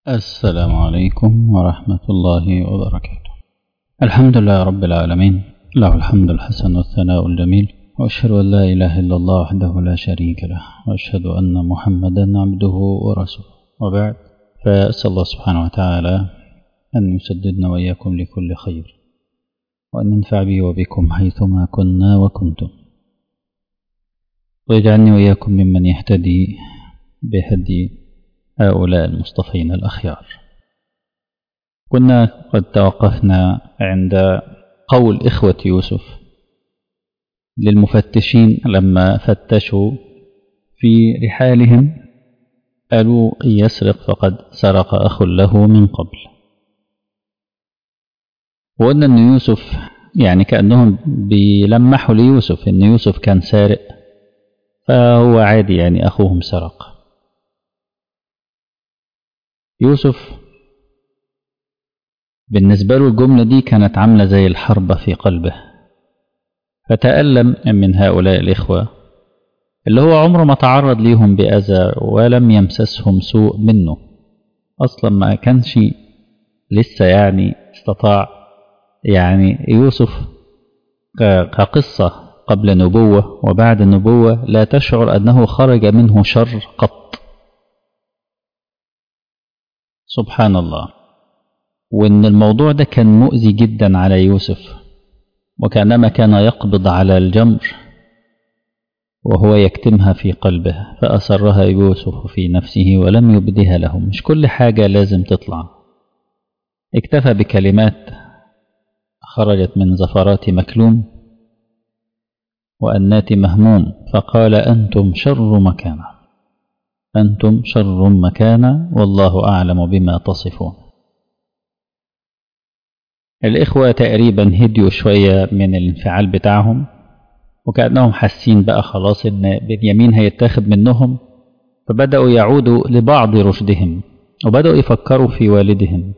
السلام عليكم ورحمة الله وبركاته الحمد لله رب العالمين له الحمد الحسن والثناء الجميل وأشهد أن لا إله إلا الله وحده لا شريك له وأشهد أن محمدا عبده ورسوله وبعد فأسأل الله سبحانه وتعالى أن يسددنا وإياكم لكل خير وأن ينفع بي وبكم حيثما كنا وكنتم ويجعلني وإياكم ممن يهتدي بهدي هؤلاء المصطفين الأخيار كنا قد توقفنا عند قول إخوة يوسف للمفتشين لما فتشوا في رحالهم قالوا إن يسرق فقد سرق أخ له من قبل وقلنا أن يوسف يعني كأنهم بيلمحوا ليوسف أن يوسف كان سارق فهو عادي يعني أخوهم سرق يوسف بالنسبة له الجملة دي كانت عاملة زي الحرب في قلبه فتألم من هؤلاء الإخوة اللي هو عمره ما تعرض ليهم بأذى ولم يمسسهم سوء منه أصلا ما كانش لسه يعني استطاع يعني يوسف كقصة قبل نبوة وبعد النبوة لا تشعر أنه خرج منه شر قط سبحان الله وإن الموضوع ده كان مؤذي جدا على يوسف وكأنما كان يقبض على الجمر وهو يكتمها في قلبه فأسرها يوسف في نفسه ولم يبدها لهم مش كل حاجة لازم تطلع اكتفى بكلمات خرجت من زفرات مكلوم وأنات مهموم فقال أنتم شر مكانا أنتم شر مكانا والله أعلم بما تصفون الإخوة تقريبا هديوا شوية من الانفعال بتاعهم وكأنهم حاسين بقى خلاص إن بنيامين هيتاخد منهم فبدأوا يعودوا لبعض رشدهم وبدأوا يفكروا في والدهم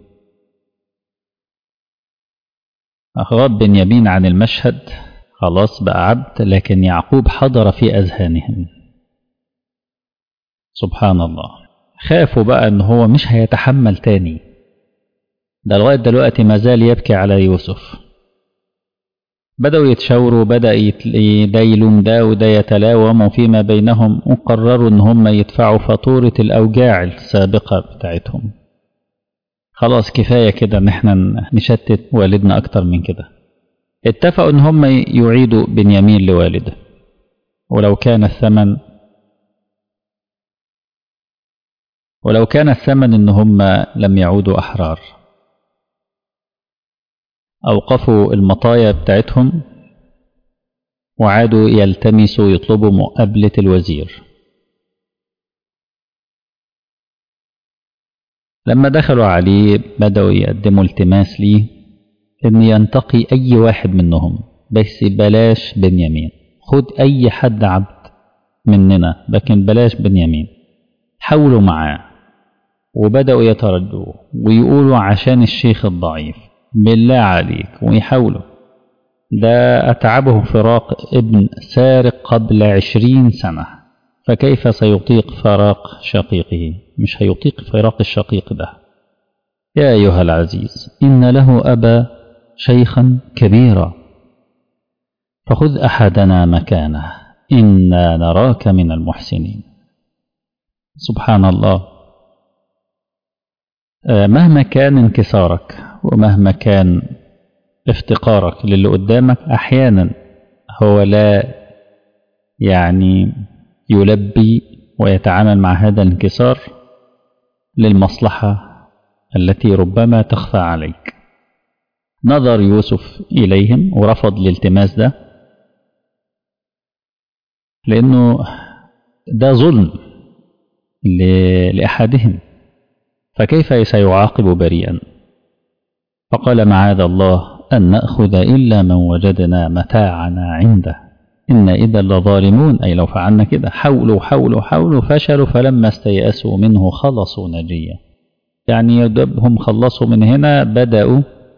غاب بنيامين عن المشهد خلاص بقى عبد لكن يعقوب حضر في أذهانهم سبحان الله خافوا بقى ان هو مش هيتحمل تاني ده لغايه دلوقتي ما زال يبكي على يوسف بدأوا يتشاوروا بدأ ده يلوم ده وده يتلاوموا فيما بينهم وقرروا ان هم يدفعوا فاتورة الأوجاع السابقة بتاعتهم خلاص كفاية كده ان احنا نشتت والدنا أكتر من كده اتفقوا ان هم يعيدوا بنيامين لوالده ولو كان الثمن ولو كان الثمن ان هم لم يعودوا احرار اوقفوا المطايا بتاعتهم وعادوا يلتمسوا يطلبوا مقابلة الوزير لما دخلوا عليه بدأوا يقدموا التماس ليه ان ينتقي اي واحد منهم بس بلاش بنيامين خد اي حد عبد مننا لكن بلاش بنيامين حاولوا معاه وبدأوا يتردوا ويقولوا عشان الشيخ الضعيف بالله عليك ويحاولوا ده أتعبه فراق ابن سارق قبل عشرين سنة فكيف سيطيق فراق شقيقه مش هيطيق فراق الشقيق ده يا أيها العزيز إن له أبا شيخا كبيرا فخذ أحدنا مكانه إنا نراك من المحسنين سبحان الله مهما كان انكسارك ومهما كان افتقارك للي قدامك احيانا هو لا يعني يلبي ويتعامل مع هذا الانكسار للمصلحة التي ربما تخفى عليك نظر يوسف إليهم ورفض الالتماس ده لأنه ده ظلم لأحدهم فكيف سيعاقب بريئا فقال معاذ الله أن نأخذ إلا من وجدنا متاعنا عنده إن إذا لظالمون أي لو فعلنا كده حاولوا حاولوا حاولوا فشلوا فلما استيأسوا منه خلصوا نجيا يعني يدبهم خلصوا من هنا بدأوا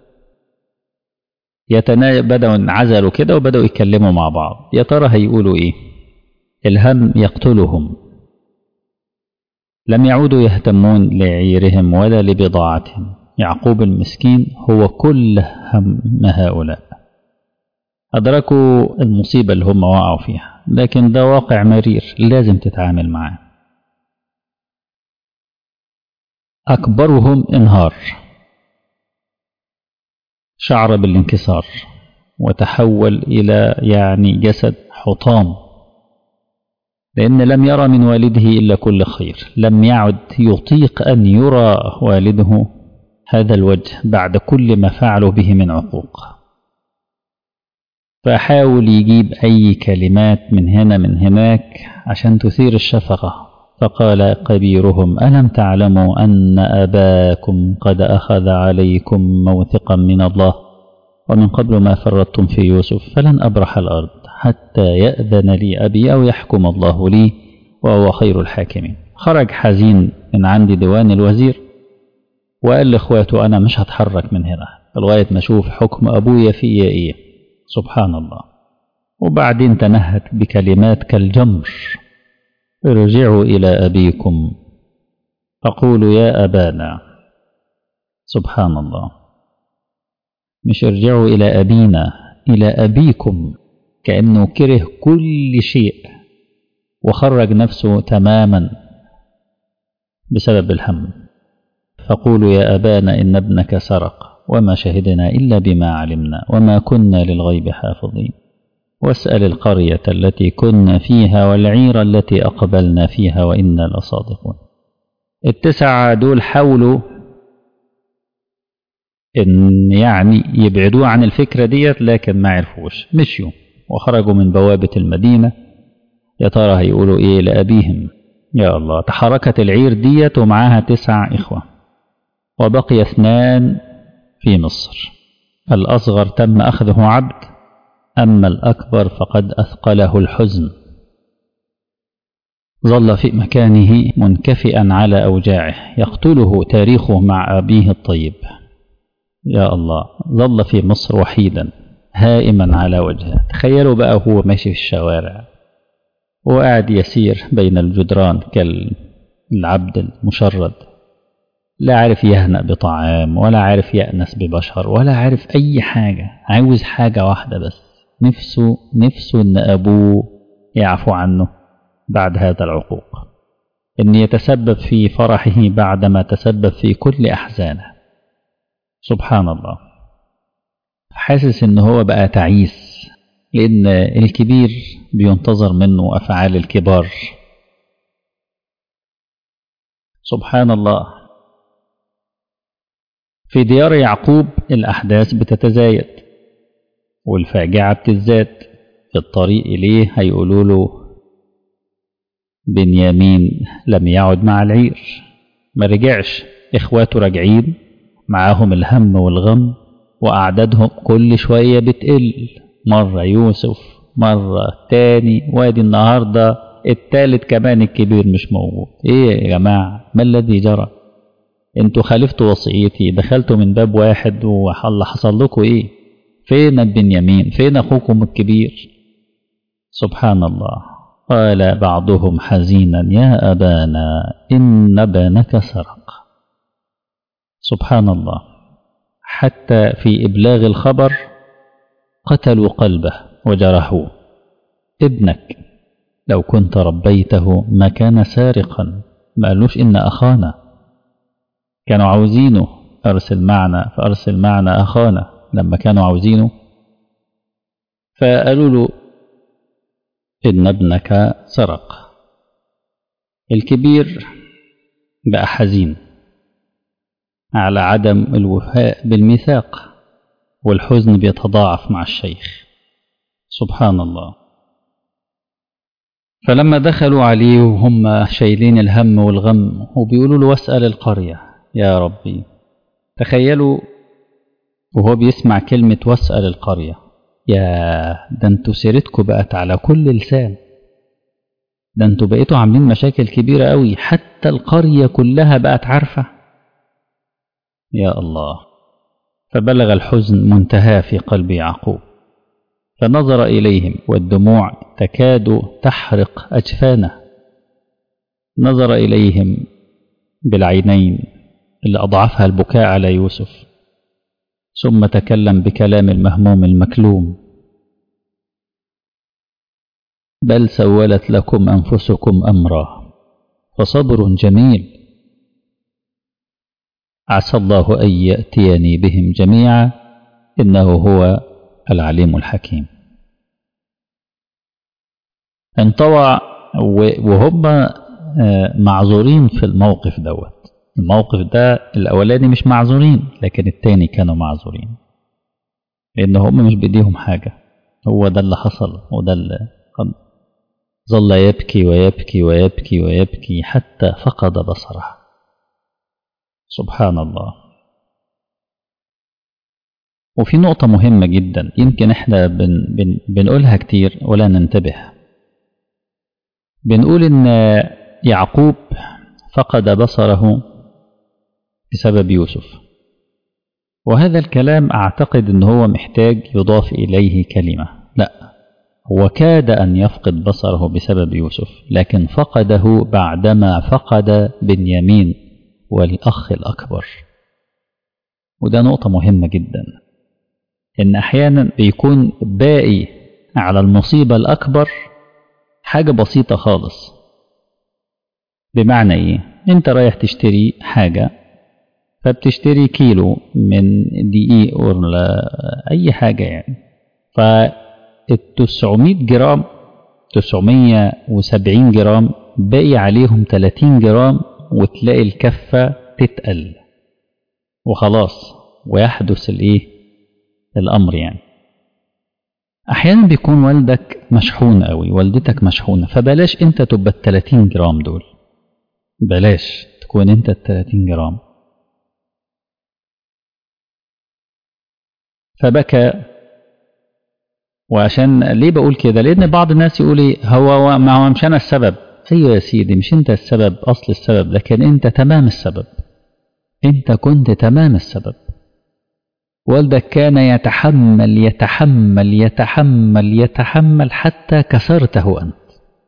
يتنا... بدأوا انعزلوا كده وبدأوا يتكلموا مع بعض يا ترى هيقولوا إيه الهم يقتلهم لم يعودوا يهتمون لعيرهم ولا لبضاعتهم يعقوب المسكين هو كل هم هؤلاء أدركوا المصيبة اللي هم وقعوا فيها لكن ده واقع مرير لازم تتعامل معاه أكبرهم انهار شعر بالانكسار وتحول إلى يعني جسد حطام لأن لم يرى من والده إلا كل خير لم يعد يطيق أن يرى والده هذا الوجه بعد كل ما فعلوا به من عقوق فحاول يجيب أي كلمات من هنا من هناك عشان تثير الشفقة فقال كبيرهم ألم تعلموا أن أباكم قد أخذ عليكم موثقا من الله ومن قبل ما فرطتم في يوسف فلن أبرح الأرض حتى يأذن لي أبي أو يحكم الله لي وهو خير الحاكمين خرج حزين من عند ديوان الوزير وقال لإخواته أنا مش هتحرك من هنا لغاية ما أشوف حكم أبويا فيا إيه سبحان الله وبعدين تنهت بكلمات كالجمر ارجعوا إلى أبيكم فقولوا يا أبانا سبحان الله مش ارجعوا إلى أبينا إلى أبيكم كأنه كره كل شيء وخرج نفسه تماما بسبب الهم فقولوا يا أبانا إن ابنك سرق وما شهدنا إلا بما علمنا وما كنا للغيب حافظين واسأل القرية التي كنا فيها والعير التي أقبلنا فيها وإنا لصادقون التسعة دول حاولوا إن يعني يبعدوه عن الفكرة ديت لكن ما عرفوش مشيوا وخرجوا من بوابة المدينة يا ترى هيقولوا إيه لأبيهم يا الله تحركت العير ديت ومعاها تسع إخوة وبقي اثنان في مصر الأصغر تم أخذه عبد أما الأكبر فقد أثقله الحزن ظل في مكانه منكفئا على أوجاعه يقتله تاريخه مع أبيه الطيب يا الله ظل في مصر وحيدا هائما على وجهه تخيلوا بقى هو ماشي في الشوارع وقاعد يسير بين الجدران كالعبد المشرد لا عارف يهنأ بطعام ولا عارف يأنس ببشر ولا عارف أي حاجة عاوز حاجة واحدة بس نفسه نفسه إن أبوه يعفو عنه بعد هذا العقوق إن يتسبب في فرحه بعدما تسبب في كل أحزانه سبحان الله حاسس إن هو بقى تعيس لأن الكبير بينتظر منه أفعال الكبار سبحان الله في ديار يعقوب الأحداث بتتزايد والفاجعة بتزداد في الطريق إليه هيقولوا له بنيامين لم يعد مع العير ما رجعش إخواته راجعين معاهم الهم والغم وأعدادهم كل شوية بتقل مرة يوسف مرة تاني وادي النهاردة التالت كمان الكبير مش موجود ايه يا جماعة ما الذي جرى انتوا خالفتوا وصيتي دخلتوا من باب واحد والله حصل لكم ايه فين بنيامين فين اخوكم الكبير سبحان الله قال بعضهم حزينا يا ابانا ان ابنك سرق سبحان الله حتى في ابلاغ الخبر قتلوا قلبه وجرحوه ابنك لو كنت ربيته ما كان سارقا ما قالوش ان اخانا كانوا عاوزينه أرسل معنا فأرسل معنا أخانا لما كانوا عاوزينه فقالوا له إن ابنك سرق الكبير بقى حزين على عدم الوفاء بالميثاق والحزن بيتضاعف مع الشيخ سبحان الله فلما دخلوا عليه وهم شايلين الهم والغم وبيقولوا له واسأل القرية يا ربي تخيلوا وهو بيسمع كلمة واسأل القرية يا ده انتوا سيرتكم بقت على كل لسان ده انتوا بقيتوا عاملين مشاكل كبيرة قوي حتى القرية كلها بقت عارفة يا الله فبلغ الحزن منتهى في قلب يعقوب فنظر إليهم والدموع تكاد تحرق أجفانه نظر إليهم بالعينين اللي أضعفها البكاء على يوسف ثم تكلم بكلام المهموم المكلوم بل سولت لكم أنفسكم أمرا فصبر جميل عسى الله أن يأتيني بهم جميعا إنه هو العليم الحكيم انطوى وهم معذورين في الموقف دوت الموقف ده الأولاني مش معذورين لكن التاني كانوا معذورين لأن هم مش بإيديهم حاجة هو ده اللي حصل وده اللي ظل يبكي ويبكي ويبكي ويبكي حتى فقد بصره سبحان الله وفي نقطة مهمة جدا يمكن احنا بن بن بنقولها كتير ولا ننتبه بنقول ان يعقوب فقد بصره بسبب يوسف وهذا الكلام اعتقد ان هو محتاج يضاف اليه كلمة لا هو كاد ان يفقد بصره بسبب يوسف لكن فقده بعدما فقد بنيامين والأخ الأكبر وده نقطة مهمة جدا إن أحيانا بيكون باقي على المصيبة الأكبر حاجة بسيطة خالص بمعنى إيه؟ أنت رايح تشتري حاجة فبتشتري كيلو من دقيق ولا أي حاجة يعني فال 900 جرام 970 جرام باقي عليهم 30 جرام وتلاقي الكفة تتقل وخلاص ويحدث الايه الامر يعني احيانا بيكون والدك مشحون قوي والدتك مشحونة فبلاش انت تبقى ال 30 جرام دول بلاش تكون انت ال 30 جرام فبكى وعشان ليه بقول كده لان بعض الناس يقول ايه هو ما هو مش انا السبب ايوه يا سيدي مش انت السبب اصل السبب لكن انت تمام السبب انت كنت تمام السبب والدك كان يتحمل يتحمل يتحمل يتحمل حتى كسرته انت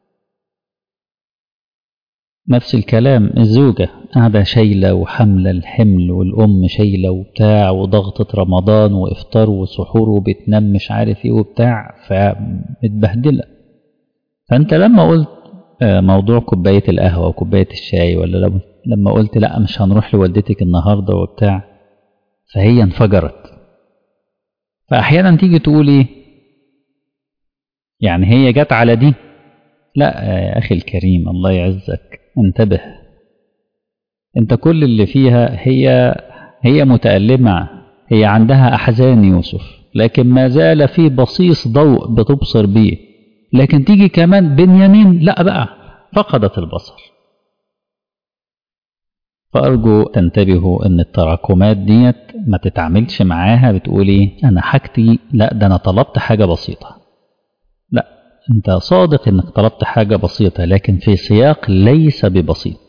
نفس الكلام الزوجة قاعدة شايلة وحملة الحمل والأم شايلة وبتاع وضغطة رمضان وإفطار وسحور وبتنام مش عارف إيه وبتاع فمتبهدلة فأنت لما قلت موضوع كوباية القهوة وكوباية الشاي ولا لما قلت لا مش هنروح لوالدتك النهاردة وبتاع فهي انفجرت فأحيانا تيجي تقول إيه يعني هي جت على دي لا يا أخي الكريم الله يعزك انتبه انت كل اللي فيها هي هي متألمة هي عندها أحزان يوسف لكن ما زال في بصيص ضوء بتبصر بيه لكن تيجي كمان بنيامين لا بقى فقدت البصر فأرجو تنتبهوا أن التراكمات ديت ما تتعاملش معاها بتقولي أنا حاجتي لا ده أنا طلبت حاجة بسيطة لا أنت صادق أنك طلبت حاجة بسيطة لكن في سياق ليس ببسيط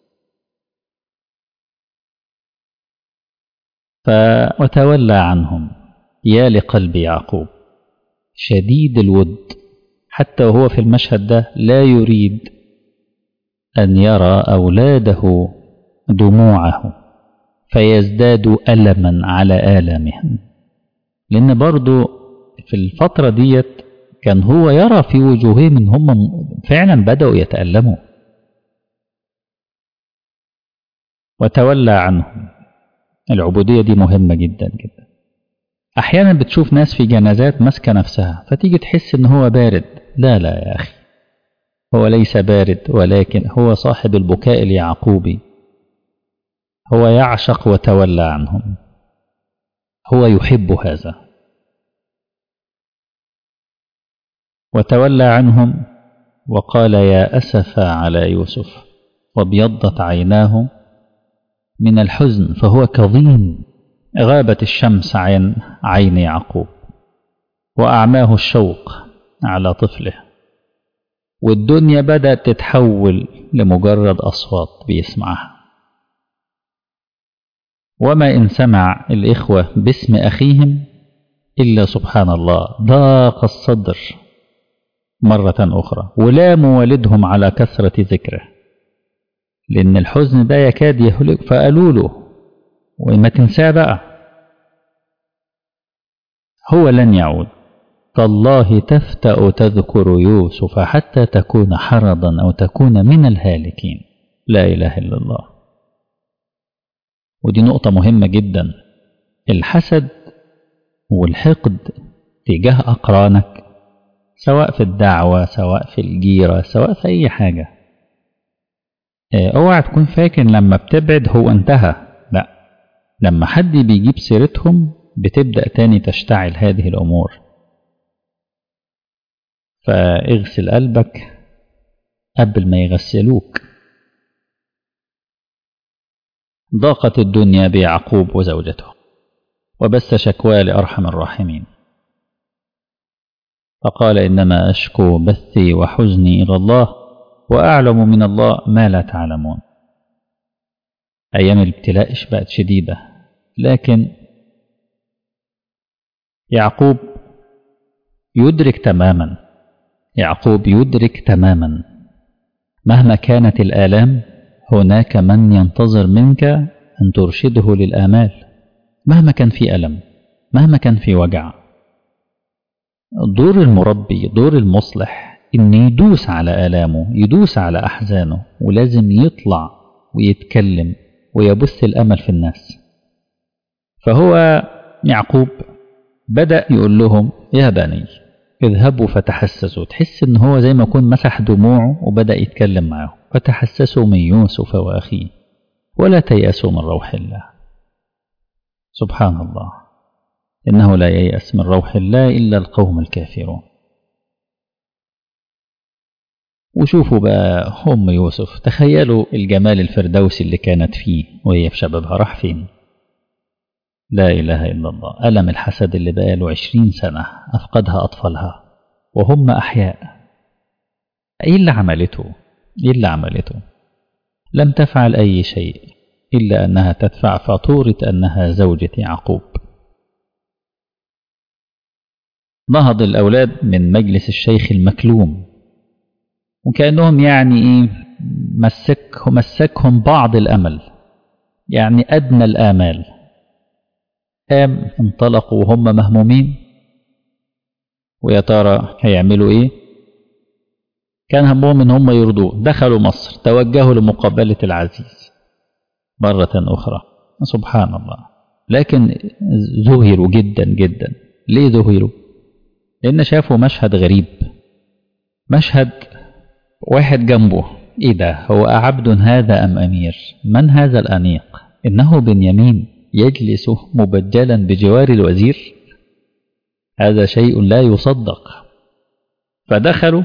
وتولى عنهم يا لقلب يعقوب شديد الود حتى وهو في المشهد ده لا يريد أن يرى أولاده دموعه فيزداد ألما على آلامهم لأن برضو في الفترة ديت كان هو يرى في وجوههم ان هم فعلا بدأوا يتألموا وتولى عنهم العبودية دي مهمة جدا جدا أحيانا بتشوف ناس في جنازات ماسكة نفسها فتيجي تحس ان هو بارد لا لا يا أخي هو ليس بارد ولكن هو صاحب البكاء اليعقوبي هو يعشق وتولى عنهم هو يحب هذا وتولى عنهم وقال يا أسف على يوسف وابيضت عيناه من الحزن فهو كظيم غابت الشمس عن عين يعقوب وأعماه الشوق على طفله والدنيا بدأت تتحول لمجرد أصوات بيسمعها وما إن سمع الإخوة باسم أخيهم إلا سبحان الله ضاق الصدر مرة أخرى ولاموا والدهم على كثرة ذكره لأن الحزن ده يكاد يهلك فقالوا له وما تنساه بقى هو لن يعود تالله تفتأ تذكر يوسف حتى تكون حرضا أو تكون من الهالكين لا إله إلا الله ودي نقطة مهمة جدا الحسد والحقد تجاه أقرانك سواء في الدعوة سواء في الجيرة سواء في أي حاجة اوعى تكون فاكر لما بتبعد هو انتهى لا لما حد بيجيب سيرتهم بتبدأ تاني تشتعل هذه الأمور فاغسل قلبك قبل ما يغسلوك ضاقت الدنيا بيعقوب وزوجته وبث شكوى لأرحم الراحمين فقال إنما أشكو بثي وحزني إلى الله وأعلم من الله ما لا تعلمون أيام الابتلاء بقت شديدة لكن يعقوب يدرك تماما يعقوب يدرك تماما مهما كانت الآلام هناك من ينتظر منك أن ترشده للآمال مهما كان في ألم مهما كان في وجع دور المربي دور المصلح إن يدوس على آلامه يدوس على أحزانه ولازم يطلع ويتكلم ويبث الأمل في الناس فهو يعقوب بدأ يقول لهم يا بني اذهبوا فتحسسوا تحس ان هو زي ما يكون مسح دموعه وبدأ يتكلم معه فتحسسوا من يوسف وأخيه ولا تيأسوا من روح الله سبحان الله إنه لا ييأس من روح الله إلا القوم الكافرون وشوفوا بقى أم يوسف تخيلوا الجمال الفردوسي اللي كانت فيه وهي في شبابها راح فين لا إله إلا الله ألم الحسد اللي بقاله عشرين سنة أفقدها أطفالها وهم أحياء إيه اللي عملته إيه اللي عملته لم تفعل أي شيء إلا أنها تدفع فاتورة أنها زوجة يعقوب نهض الأولاد من مجلس الشيخ المكلوم وكأنهم يعني إيه مسك مسكهم بعض الأمل يعني أدنى الآمال قام انطلقوا وهم مهمومين ويا ترى هيعملوا ايه كان همهم ان هم يرضوه دخلوا مصر توجهوا لمقابلة العزيز مرة أخرى سبحان الله لكن ذهلوا جدا جدا ليه ذهلوا لأن شافوا مشهد غريب مشهد واحد جنبه إيه ده هو أعبد هذا أم أمير من هذا الأنيق إنه بنيامين يجلس مبجلا بجوار الوزير هذا شيء لا يصدق فدخلوا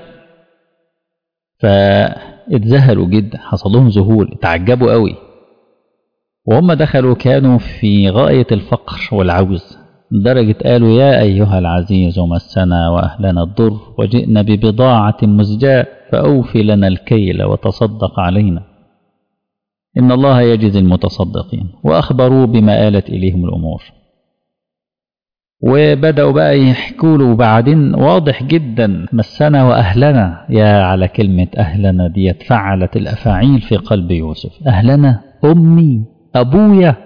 فاتذهلوا جدا حصل لهم ذهول تعجبوا قوي وهم دخلوا كانوا في غاية الفقر والعوز لدرجة قالوا يا أيها العزيز مسنا وأهلنا الضر وجئنا ببضاعة مزجاة فأوفي لنا الكيل وتصدق علينا إن الله يجزي المتصدقين وأخبروا بما آلت إليهم الأمور وبدأوا بقى يحكوا له بعدين واضح جدا مسنا وأهلنا يا على كلمة أهلنا دي فعلت الأفاعيل في قلب يوسف أهلنا أمي أبويا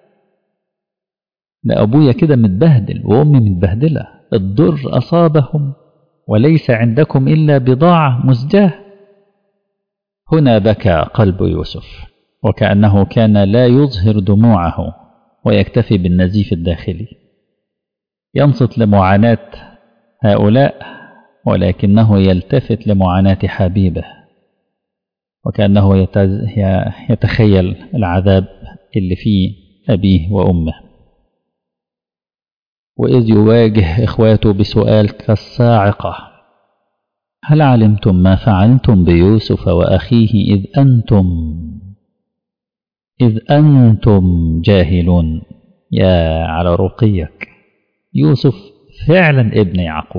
ده أبويا كده متبهدل وأمي متبهدلة الضر أصابهم وليس عندكم إلا بضاعة مزجاة هنا بكى قلب يوسف وكأنه كان لا يظهر دموعه ويكتفي بالنزيف الداخلي ينصت لمعاناة هؤلاء ولكنه يلتفت لمعاناة حبيبه وكأنه يتخيل العذاب اللي فيه أبيه وأمه وإذ يواجه إخواته بسؤال كالصاعقة هل علمتم ما فعلتم بيوسف وأخيه إذ أنتم إذ أنتم جاهلون يا على رقيك يوسف فعلا ابن يعقوب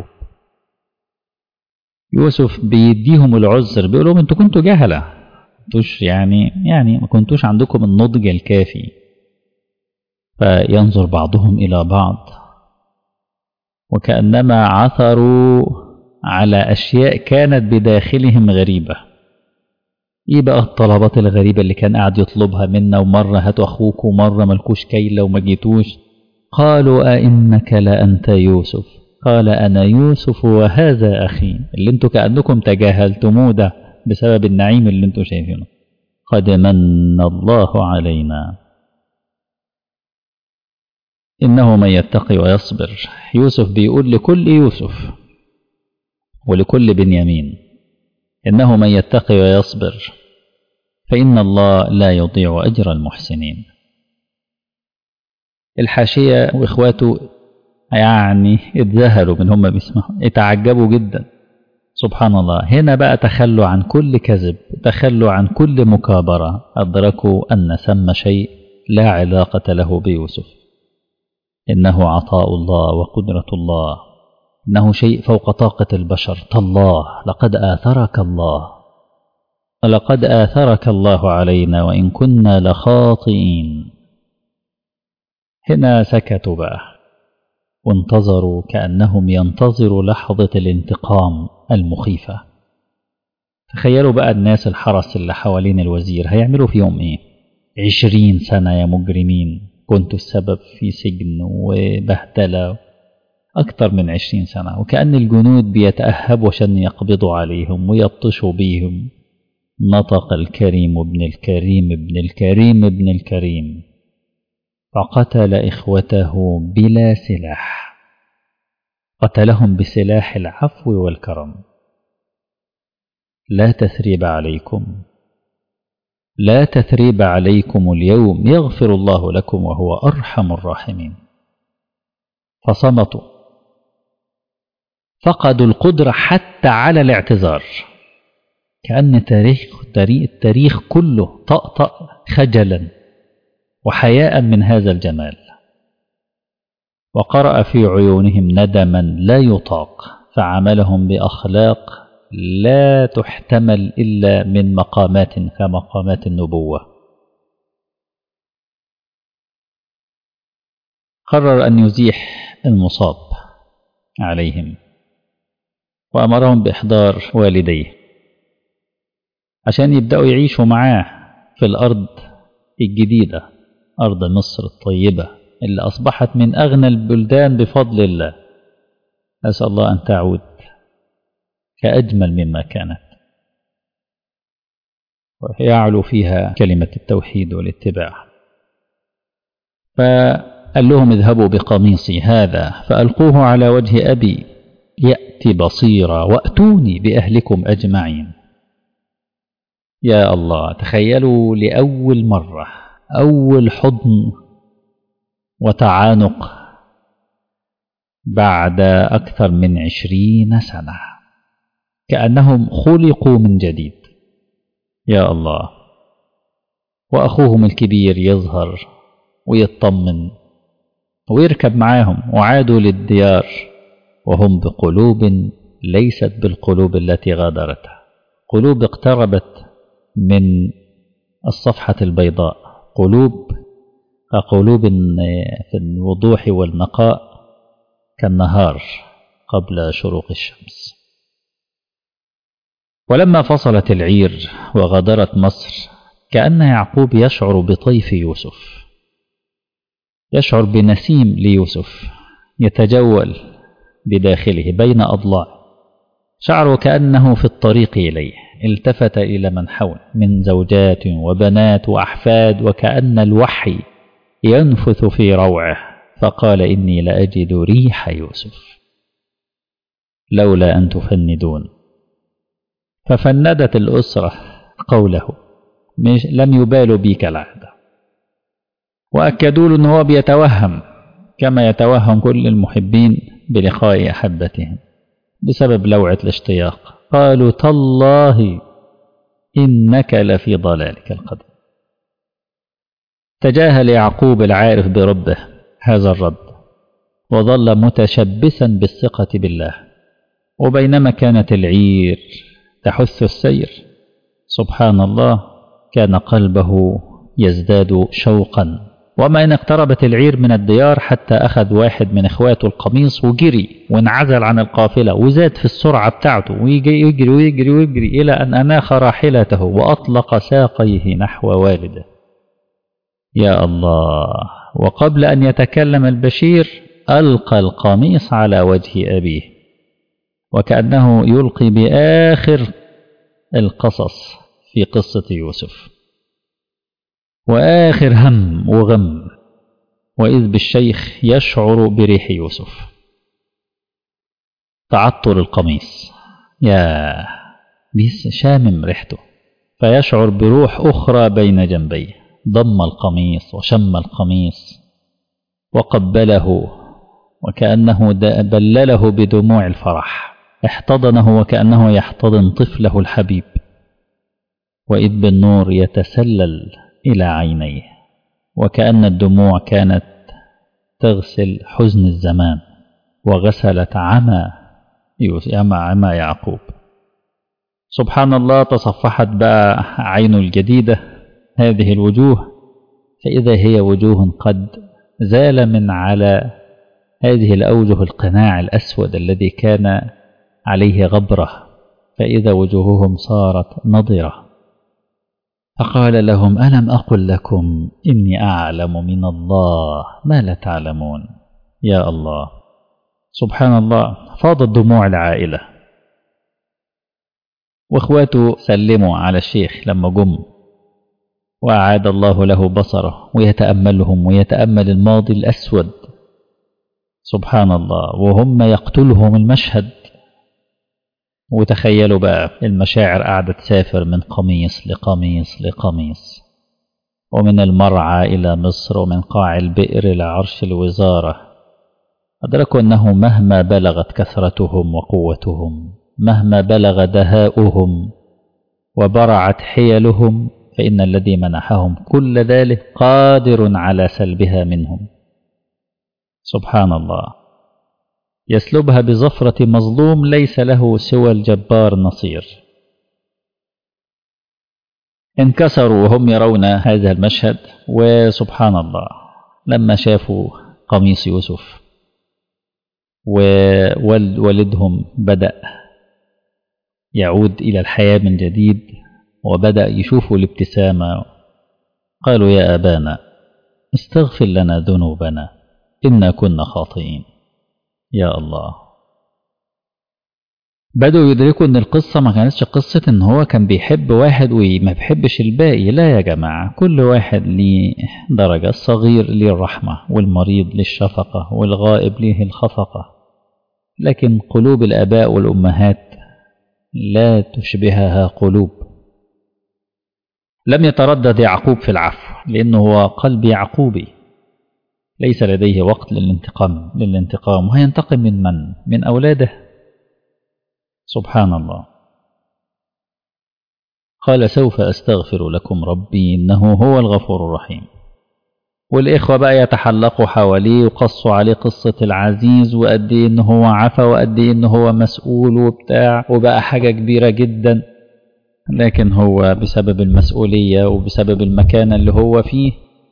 يوسف بيديهم العذر بيقول لهم انتوا كنتوا جهلة كنتوش يعني يعني ما كنتوش عندكم النضج الكافي فينظر بعضهم إلى بعض وكأنما عثروا على أشياء كانت بداخلهم غريبة ايه بقى الطلبات الغريبة اللي كان قاعد يطلبها منا ومرة هاتوا اخوك ومرة ملكوش كيلة وما جيتوش قالوا أئنك لأنت يوسف قال أنا يوسف وهذا أخي اللي انتوا كأنكم تجاهلتموه ده بسبب النعيم اللي انتوا شايفينه قد من الله علينا إنه من يتقي ويصبر يوسف بيقول لكل يوسف ولكل بنيامين إنه من يتقي ويصبر فإن الله لا يضيع أجر المحسنين الحاشية وإخواته يعني اتذهلوا من هم بيسمعوا اتعجبوا جدا سبحان الله هنا بقى تخلوا عن كل كذب تخلوا عن كل مكابرة أدركوا أن ثم شيء لا علاقة له بيوسف إنه عطاء الله وقدرة الله إنه شيء فوق طاقة البشر تالله لقد آثرك الله لقد آثرك الله علينا وإن كنا لخاطئين هنا سكتوا بقى وانتظروا كأنهم ينتظروا لحظة الانتقام المخيفة تخيلوا بقى الناس الحرس اللي حوالين الوزير هيعملوا فيهم ايه عشرين سنة يا مجرمين كنتوا السبب في سجن وبهدلة أكثر من عشرين سنة وكأن الجنود بيتأهبوا عشان يقبضوا عليهم ويبطشوا بيهم نطق الكريم ابن الكريم ابن الكريم ابن الكريم فقتل إخوته بلا سلاح قتلهم بسلاح العفو والكرم لا تثريب عليكم لا تثريب عليكم اليوم يغفر الله لكم وهو أرحم الراحمين فصمتوا فقدوا القدرة حتى على الاعتذار كأن تاريخ التاريخ كله طأطأ خجلا وحياء من هذا الجمال وقرأ في عيونهم ندما لا يطاق فعملهم بأخلاق لا تحتمل إلا من مقامات كمقامات النبوة قرر أن يزيح المصاب عليهم وأمرهم بإحضار والديه عشان يبدأوا يعيشوا معاه في الأرض الجديدة أرض مصر الطيبة اللي أصبحت من أغنى البلدان بفضل الله أسأل الله أن تعود كأجمل مما كانت ويعلو فيها كلمة التوحيد والاتباع فقال لهم اذهبوا بقميصي هذا فألقوه على وجه أبي يأتي بصيرا وأتوني بأهلكم أجمعين يا الله تخيلوا لأول مرة أول حضن وتعانق بعد أكثر من عشرين سنة كأنهم خلقوا من جديد يا الله وأخوهم الكبير يظهر ويطمن ويركب معاهم وعادوا للديار وهم بقلوب ليست بالقلوب التي غادرتها قلوب اقتربت من الصفحة البيضاء قلوب قلوب في الوضوح والنقاء كالنهار قبل شروق الشمس ولما فصلت العير وغادرت مصر كأن يعقوب يشعر بطيف يوسف يشعر بنسيم ليوسف يتجول بداخله بين أضلاع شعر كأنه في الطريق إليه التفت إلى من حول من زوجات وبنات وأحفاد وكأن الوحي ينفث في روعه فقال إني لأجد ريح يوسف لولا أن تفندون ففندت الأسرة قوله مش لم يبالوا بي كالعادة وأكدوا له أنه بيتوهم كما يتوهم كل المحبين بلقاء أحبتهم بسبب لوعة الاشتياق قالوا تالله إنك لفي ضلالك القديم تجاهل يعقوب العارف بربه هذا الرب وظل متشبثا بالثقة بالله وبينما كانت العير تحث السير سبحان الله كان قلبه يزداد شوقا وما إن اقتربت العير من الديار حتى أخذ واحد من إخواته القميص وجري وانعزل عن القافلة وزاد في السرعة بتاعته ويجري ويجري ويجري, ويجري إلى أن أناخ راحلته وأطلق ساقيه نحو والده يا الله وقبل أن يتكلم البشير ألقى القميص على وجه أبيه وكأنه يلقي بآخر القصص في قصة يوسف وآخر هم وغم وإذ بالشيخ يشعر بريح يوسف تعطر القميص يا بيس شامم ريحته فيشعر بروح أخرى بين جنبيه ضم القميص وشم القميص وقبله وكأنه بلله بدموع الفرح احتضنه وكأنه يحتضن طفله الحبيب وإذ بالنور يتسلل إلى عينيه وكأن الدموع كانت تغسل حزن الزمان وغسلت عمى عمى عمى يعقوب سبحان الله تصفحت بقى عين الجديدة هذه الوجوه فإذا هي وجوه قد زال من على هذه الأوجه القناع الأسود الذي كان عليه غبرة فإذا وجوههم صارت نضرة فقال لهم ألم أقل لكم إني أعلم من الله ما لا تعلمون يا الله سبحان الله فاضت دموع العائلة واخواته سلموا على الشيخ لما جم وأعاد الله له بصره ويتأملهم ويتأمل الماضي الأسود سبحان الله وهم يقتلهم المشهد وتخيلوا بقى المشاعر قاعدة تسافر من قميص لقميص لقميص ومن المرعى إلى مصر ومن قاع البئر إلى عرش الوزارة أدركوا أنه مهما بلغت كثرتهم وقوتهم مهما بلغ دهاؤهم وبرعت حيلهم فإن الذي منحهم كل ذلك قادر على سلبها منهم سبحان الله يسلبها بظفرة مظلوم ليس له سوى الجبار نصير انكسروا وهم يرون هذا المشهد وسبحان الله لما شافوا قميص يوسف ووالدهم بدأ يعود إلى الحياة من جديد وبدأ يشوفوا الابتسامة قالوا يا أبانا استغفر لنا ذنوبنا إنا كنا خاطئين يا الله بدأوا يدركوا ان القصة ما كانتش قصة ان هو كان بيحب واحد وما بيحبش الباقي لا يا جماعة كل واحد ليه درجة الصغير ليه الرحمة والمريض للشفقة والغائب ليه الخفقة لكن قلوب الآباء والأمهات لا تشبهها قلوب لم يتردد يعقوب في العفو لأنه هو قلب يعقوبي ليس لديه وقت للانتقام للانتقام وهينتقم من من؟ من أولاده سبحان الله قال سوف أستغفر لكم ربي إنه هو الغفور الرحيم والإخوة بقى يتحلقوا حواليه وقصوا عليه قصة العزيز وقد إيه إن هو عفى وقد إيه إن هو مسؤول وبتاع وبقى حاجة كبيرة جدا لكن هو بسبب المسؤولية وبسبب المكان اللي هو فيه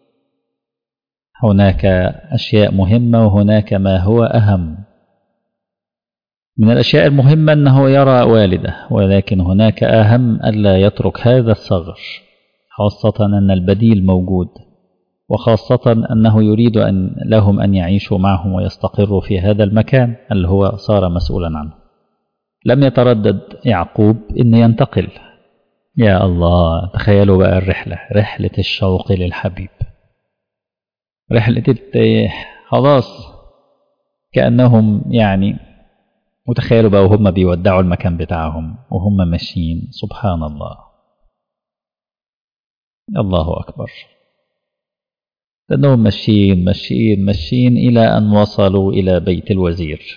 هناك أشياء مهمة وهناك ما هو أهم من الأشياء المهمة أنه يرى والده ولكن هناك أهم ألا يترك هذا الصغر خاصة أن البديل موجود وخاصة أنه يريد أن لهم أن يعيشوا معهم ويستقروا في هذا المكان اللي هو صار مسؤولا عنه لم يتردد يعقوب أن ينتقل يا الله تخيلوا بقى الرحلة رحلة الشوق للحبيب رحلة خلاص كأنهم يعني وتخيلوا بقى وهم بيودعوا المكان بتاعهم وهم ماشيين سبحان الله الله أكبر لأنهم ماشيين ماشيين ماشيين إلى أن وصلوا إلى بيت الوزير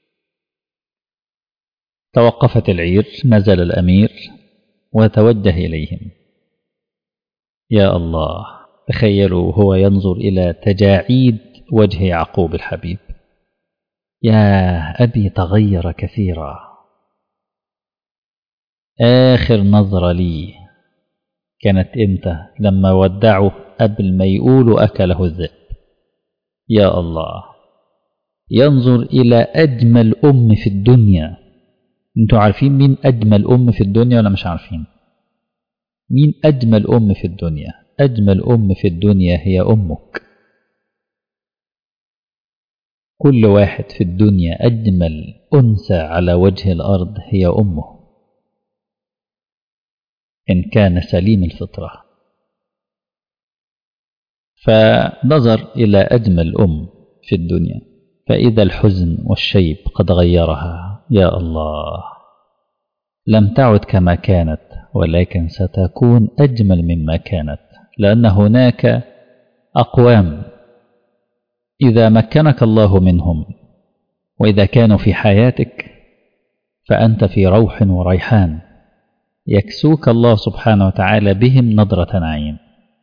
توقفت العير نزل الأمير وتوجه إليهم يا الله تخيلوا هو ينظر إلى تجاعيد وجه يعقوب الحبيب يا أبي تغير كثيرا آخر نظرة لي كانت إمتى لما ودعوا قبل ما يقولوا أكله الذئب يا الله ينظر إلى أجمل أم في الدنيا أنتوا عارفين مين أجمل أم في الدنيا ولا مش عارفين مين أجمل أم في الدنيا أجمل أم في الدنيا هي أمك كل واحد في الدنيا أجمل أنثى على وجه الأرض هي أمه إن كان سليم الفطرة فنظر إلى أجمل أم في الدنيا فإذا الحزن والشيب قد غيرها يا الله لم تعد كما كانت ولكن ستكون أجمل مما كانت لأن هناك أقوام إذا مكنك الله منهم وإذا كانوا في حياتك فأنت في روح وريحان يكسوك الله سبحانه وتعالى بهم نظرة نعيم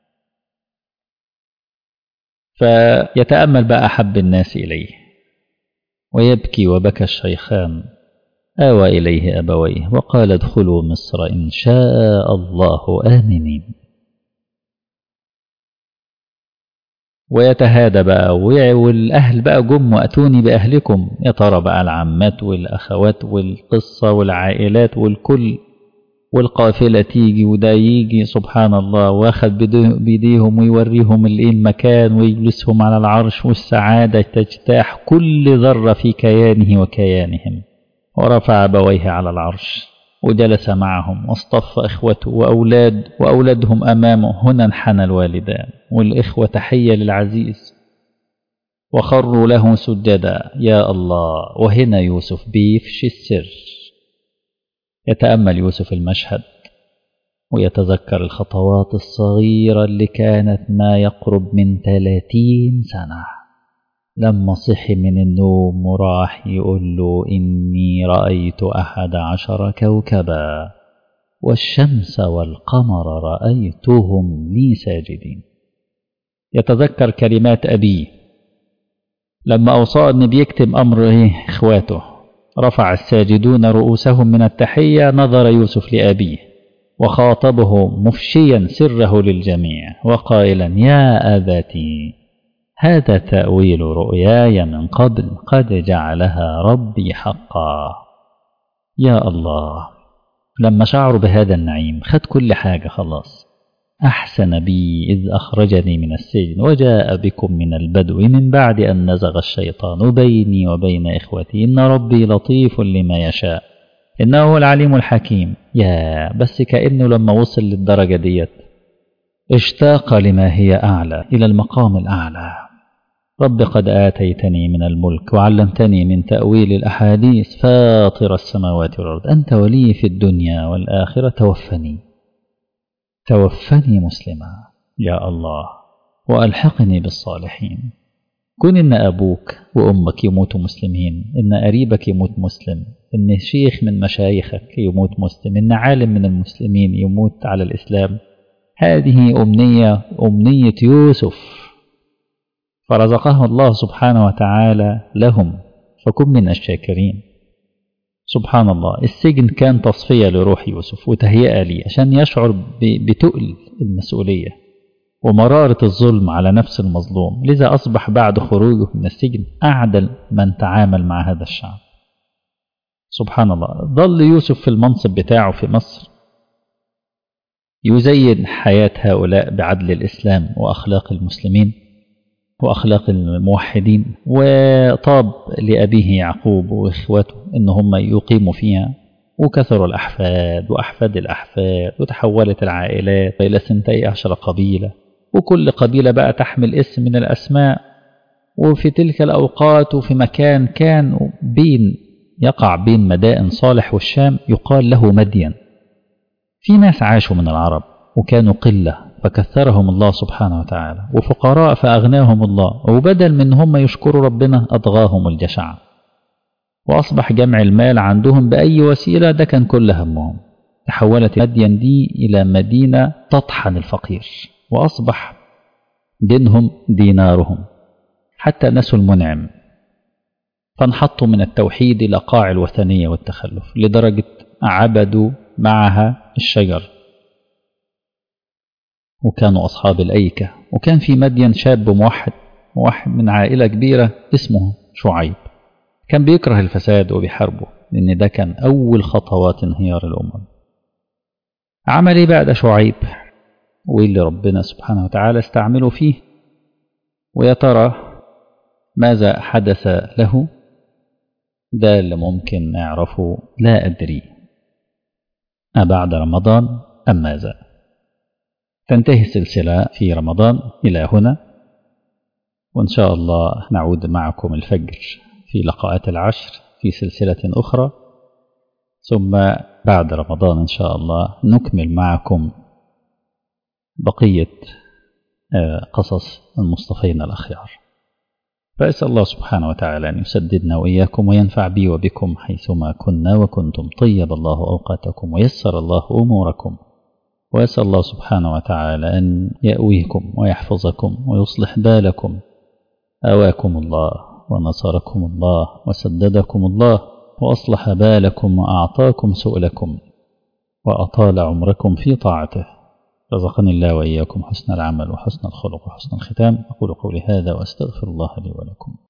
فيتأمل بقى أحب الناس إليه ويبكي وبكى الشيخان آوى إليه أبويه وقال ادخلوا مصر إن شاء الله آمنين ويتهادى بقى والأهل بقى جم وأتوني بأهلكم يا ترى بقى العمات والأخوات والقصة والعائلات والكل والقافلة تيجي وده يجي سبحان الله واخد بيديهم ويوريهم الايه المكان ويجلسهم على العرش والسعادة تجتاح كل ذرة في كيانه وكيانهم ورفع أبويه على العرش وجلس معهم واصطف إخوته وأولاد وأولادهم أمامه هنا انحنى الوالدان والإخوة تحية للعزيز وخروا له سجدا يا الله وهنا يوسف بيفشي السر يتأمل يوسف المشهد ويتذكر الخطوات الصغيرة اللي كانت ما يقرب من ثلاثين سنة لما صحي من النوم وراح يقول له إني رأيت أحد عشر كوكبا والشمس والقمر رأيتهم لي ساجدين يتذكر كلمات أبيه لما أوصى أن بيكتم أمر إيه إخواته رفع الساجدون رؤوسهم من التحية نظر يوسف لأبيه وخاطبه مفشيا سره للجميع وقائلا يا أبتي هذا تأويل رؤياي من قبل قد جعلها ربي حقا يا الله لما شعروا بهذا النعيم خد كل حاجة خلاص أحسن بي إذ أخرجني من السجن وجاء بكم من البدو من بعد أن نزغ الشيطان بيني وبين إخوتي إن ربي لطيف لما يشاء إنه هو العليم الحكيم يا بس كأنه لما وصل للدرجة ديت اشتاق لما هي أعلى إلى المقام الأعلى رب قد آتيتني من الملك وعلمتني من تأويل الأحاديث فاطر السماوات والأرض أنت ولي في الدنيا والآخرة توفني توفني مسلما يا الله وألحقني بالصالحين كن إن أبوك وأمك يموتوا مسلمين إن قريبك يموت مسلم إن شيخ من مشايخك يموت مسلم إن عالم من المسلمين يموت على الإسلام هذه أمنية أمنية يوسف فرزقه الله سبحانه وتعالى لهم فكن من الشاكرين سبحان الله السجن كان تصفية لروح يوسف وتهيئة لي عشان يشعر بتقل المسؤولية ومرارة الظلم على نفس المظلوم لذا أصبح بعد خروجه من السجن أعدل من تعامل مع هذا الشعب سبحان الله ظل يوسف في المنصب بتاعه في مصر يزين حياة هؤلاء بعدل الإسلام وأخلاق المسلمين وأخلاق الموحدين وطاب لأبيه يعقوب وإخوته إن هم يقيموا فيها وكثروا الأحفاد وأحفاد الأحفاد وتحولت العائلات إلى سنتي عشر قبيلة وكل قبيلة بقى تحمل اسم من الأسماء وفي تلك الأوقات وفي مكان كان بين يقع بين مدائن صالح والشام يقال له مدين في ناس عاشوا من العرب وكانوا قلة فكثرهم الله سبحانه وتعالى وفقراء فأغناهم الله وبدل من هم يشكروا ربنا أطغاهم الجشع وأصبح جمع المال عندهم بأي وسيلة ده كان كل همهم تحولت مدين دي إلى مدينة تطحن الفقير وأصبح دينهم دينارهم حتى نسوا المنعم فانحطوا من التوحيد إلى قاع الوثنية والتخلف لدرجة عبدوا معها الشجر وكانوا أصحاب الأيكة وكان في مدين شاب موحد واحد من عائلة كبيرة اسمه شعيب كان بيكره الفساد وبيحاربه لأن ده كان أول خطوات انهيار الأمم عمل إيه بقى ده شعيب واللي ربنا سبحانه وتعالى استعمله فيه ويا ترى ماذا حدث له ده اللي ممكن نعرفه لا أدري أبعد رمضان أم ماذا تنتهي السلسلة في رمضان إلى هنا وإن شاء الله نعود معكم الفجر في لقاءات العشر في سلسلة أخرى ثم بعد رمضان إن شاء الله نكمل معكم بقية قصص المصطفين الأخيار فأسأل الله سبحانه وتعالى أن يسددنا وإياكم وينفع بي وبكم حيثما كنا وكنتم طيب الله أوقاتكم ويسر الله أموركم وأسأل الله سبحانه وتعالى أن يأويكم ويحفظكم ويصلح بالكم أواكم الله ونصركم الله وسددكم الله وأصلح بالكم وأعطاكم سؤلكم وأطال عمركم في طاعته رزقني الله وإياكم حسن العمل وحسن الخلق وحسن الختام أقول قولي هذا وأستغفر الله لي ولكم